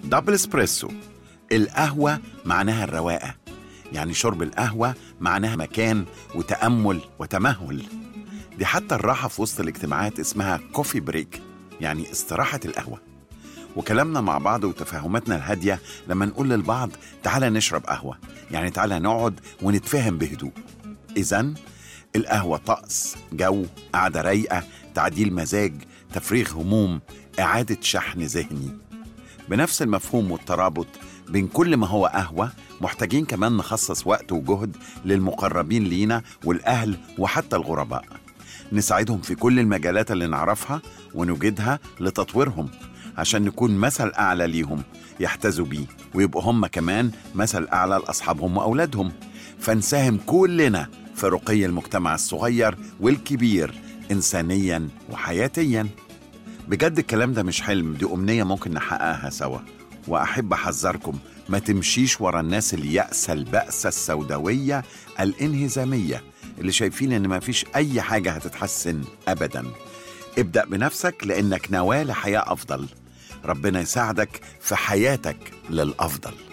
دبل اسبريسو القهوة معناها الرواقة يعني شرب القهوة معناها مكان وتأمل وتمهل دي حتى الراحة في وسط الاجتماعات اسمها كوفي بريك يعني استراحة القهوة وكلامنا مع بعض وتفاهماتنا الهادية لما نقول للبعض تعالى نشرب قهوة يعني تعالى نقعد ونتفاهم بهدوء إذا القهوة طقس جو قعدة رايقة تعديل مزاج تفريغ هموم إعادة شحن ذهني بنفس المفهوم والترابط بين كل ما هو قهوة محتاجين كمان نخصص وقت وجهد للمقربين لينا والأهل وحتى الغرباء نساعدهم في كل المجالات اللي نعرفها ونوجدها لتطويرهم عشان نكون مثل أعلى ليهم يحتذوا بيه ويبقوا هم كمان مثل أعلى لأصحابهم وأولادهم فنساهم كلنا في رقي المجتمع الصغير والكبير إنسانيا وحياتيا بجد الكلام ده مش حلم دي أمنية ممكن نحققها سوا وأحب أحذركم ما تمشيش ورا الناس اليأسة البأسة السوداوية الانهزامية اللي شايفين إن ما فيش أي حاجة هتتحسن أبدا ابدأ بنفسك لأنك نواة لحياة أفضل ربنا يساعدك في حياتك للأفضل